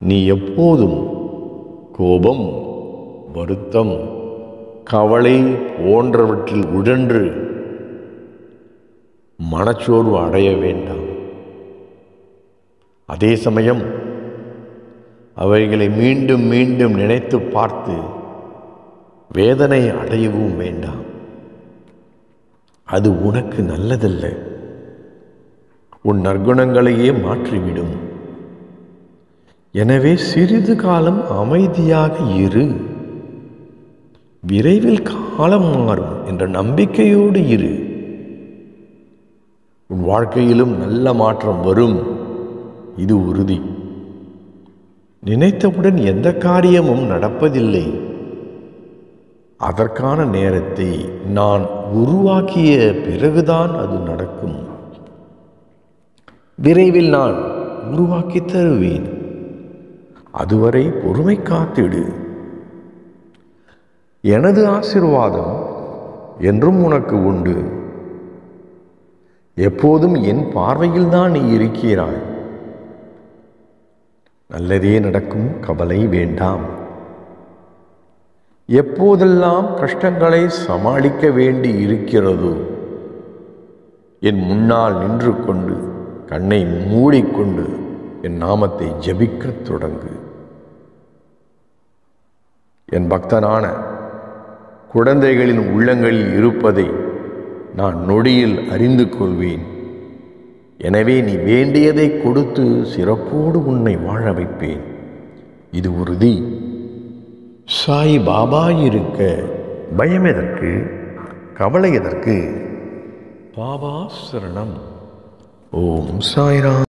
நீ எப்போதும் கோபம் வருத்தம் கவலை போன்றவற்றில் உழன்று மனச்சோர்வு அடைய வேண்டாம் அதே சமயம் அவைகளை மீண்டும் மீண்டும் நினைத்து பார்த்து வேதனை அடையவும் வேண்டாம் அது உனக்கு நல்லதல்ல உன் நற்குணங்களையே மாற்றிவிடும் எனவே சிறிது காலம் அமைதியாக இரு விரைவில் காலம் மாறும் என்ற நம்பிக்கையோடு இரு உன் வாழ்க்கையிலும் நல்ல மாற்றம் வரும் இது உறுதி நினைத்தவுடன் எந்த காரியமும் நடப்பதில்லை அதற்கான நேரத்தை நான் உருவாக்கிய பிறகுதான் அது நடக்கும் விரைவில் நான் உருவாக்கி தருவேன் அதுவரை பொறுமை காத்திடு எனது ஆசிர்வாதம் என்றும் உனக்கு உண்டு எப்போதும் என் பார்வையில் தான் நீ இருக்கிறாய் நல்லதே நடக்கும் கவலை வேண்டாம் எப்போதெல்லாம் கஷ்டங்களை சமாளிக்க வேண்டி இருக்கிறதோ என் முன்னால் நின்று கொண்டு கண்ணை மூடிக்கொண்டு என் நாமத்தை ஜபிக்கத் தொடங்கு என் பக்தனான குழந்தைகளின் உள்ளங்களில் இருப்பதை நான் நொடியில் அறிந்து கொள்வேன் எனவே நீ வேண்டியதை கொடுத்து சிறப்போடு உன்னை வாழ வைப்பேன் இது உறுதி சாய் பாபா இருக்க பயம் எதற்கு கவலை எதற்கு பாபா சரணம் ஓம் சாய்ராம்